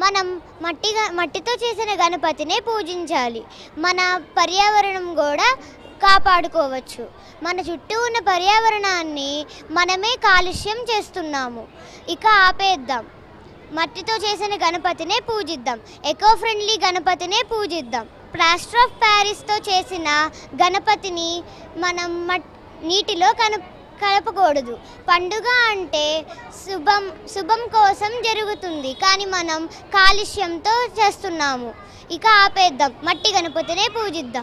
మనం మట్టిగా మట్టితో చేసిన గణపతినే పూజించాలి మన పర్యావరణం కూడా కాపాడుకోవచ్చు మన చుట్టూ ఉన్న పర్యావరణాన్ని మనమే కాలుష్యం చేస్తున్నాము ఇక ఆపేద్దాం మట్టితో చేసిన గణపతినే పూజిద్దాం ఎకో ఫ్రెండ్లీ గణపతినే పూజిద్దాం ప్లాస్టర్ ఆఫ్ ప్యారిస్తో చేసిన గణపతిని మనం మట్ నీటిలో కన కలపకూడదు పండుగ అంటే శుభం శుభం కోసం జరుగుతుంది కానీ మనం కాలుష్యంతో చేస్తున్నాము ఇక ఆపేద్దాం మట్టి గణపతినే పూజిద్దాం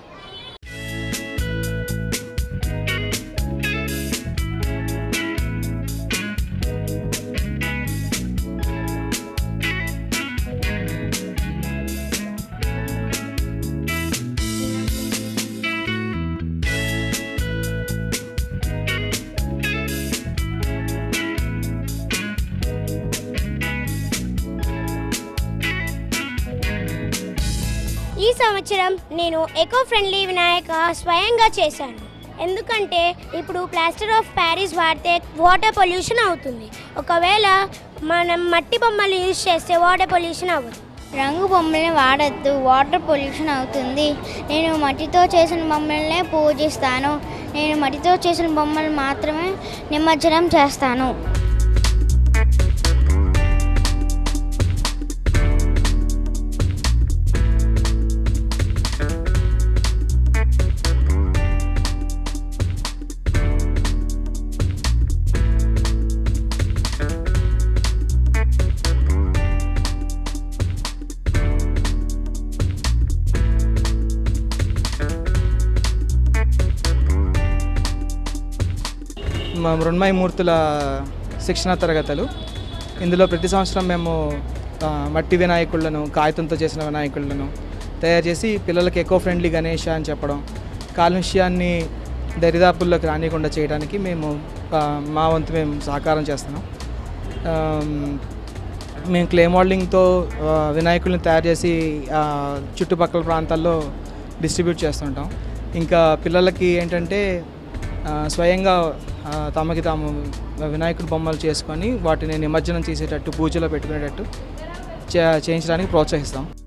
ఈ సంవత్సరం నేను ఎకో ఫ్రెండ్లీ వినాయక స్వయంగా చేశాను ఎందుకంటే ఇప్పుడు ప్లాస్టర్ ఆఫ్ ప్యారిస్ వాడితే వాటర్ పొల్యూషన్ అవుతుంది ఒకవేళ మనం మట్టి బొమ్మలు యూజ్ చేస్తే వాటర్ పొల్యూషన్ అవ్వదు రంగు బొమ్మల్ని వాడద్దు వాటర్ పొల్యూషన్ అవుతుంది నేను మట్టితో చేసిన బొమ్మలనే పూజిస్తాను నేను మట్టితో చేసిన బొమ్మలు మాత్రమే నిమజ్జనం చేస్తాను మా మృణ్మయ మూర్తుల శిక్షణ తరగతులు ఇందులో ప్రతి సంవత్సరం మేము ఆ, మట్టి వినాయకులను కాగితంతో చేసిన వినాయకులను తయారు చేసి పిల్లలకి ఎకో ఫ్రెండ్లీ గణేష అని చెప్పడం కాలుష్యాన్ని దరిదాపుల్లోకి రానియకుండా చేయడానికి మేము ఆ, మా వంతు మేము సహకారం చేస్తున్నాం ఆమ్, మేము క్లే మోడలింగ్తో ఆ, వినాయకులను తయారు చేసి ఆ, చుట్టుపక్కల ప్రాంతాల్లో డిస్ట్రిబ్యూట్ చేస్తుంటాం ఇంకా పిల్లలకి ఏంటంటే ఆ, స్వయంగా ఆ, తమకి తాము వినాయకుడి బొమ్మలు చేసుకొని వాటిని నిమజ్జనం చేసేటట్టు పూజలో పెట్టుకునేటట్టు చే- చేయించడానికి ప్రోత్సహిస్తాం